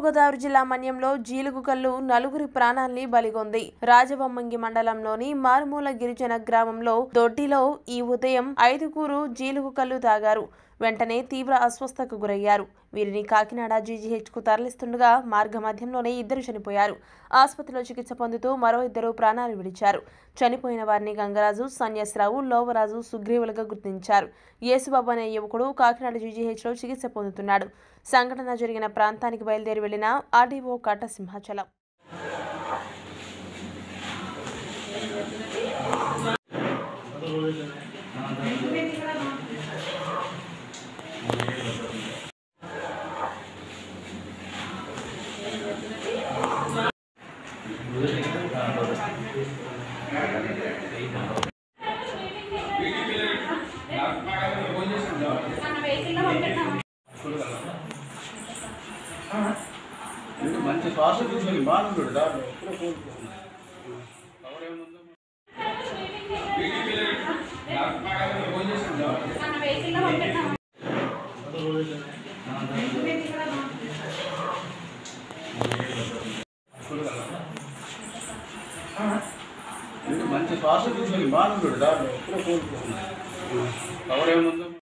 గోదావరి జిల్లా మన్యంలో జీలుగుకల్లు నలుగురి ప్రాణాల్ని బలిగొంది రాజవమ్మంగి మండలంలోని మారుమూల గిరిజన గ్రామంలో దొడ్డిలో ఈ ఉదయం ఐదుగురు జీలుగుకల్లు తాగారు వెంటనే తీవ్ర అస్వస్థకు గురయ్యారు వీరిని కాకినాడ జీజీహెచ్కు తరలిస్తుండగా మార్గ మధ్యంలోనే ఇద్దరు చనిపోయారు ఆసుపత్రిలో చికిత్స పొందుతూ మరో ఇద్దరు ప్రాణాలు విడిచారు చనిపోయిన వారిని గంగరాజు సన్యాసరావు లోవరాజు సుగ్రీవులుగా గుర్తించారు యేసుబాబు అనే యువకుడు కాకినాడ జీజీహెచ్లో చికిత్స పొందుతున్నాడు సంఘటన జరిగిన ప్రాంతానికి బయలుదేరి వెళ్లిన ఆర్డీఓ కట్ట సింహాచలం వీడు మంచి శ్వాస తీసుకుని బాగుంటాడు దాంట్లో ఎప్పుడో కోలుకోకుండా కవర్ ఏముందో వీడు మంచి శ్వాస తీసుకుని బాగుంటాడు దాంట్లో ఎప్పుడో కోలుకోకుండా కవర్ ఏముందో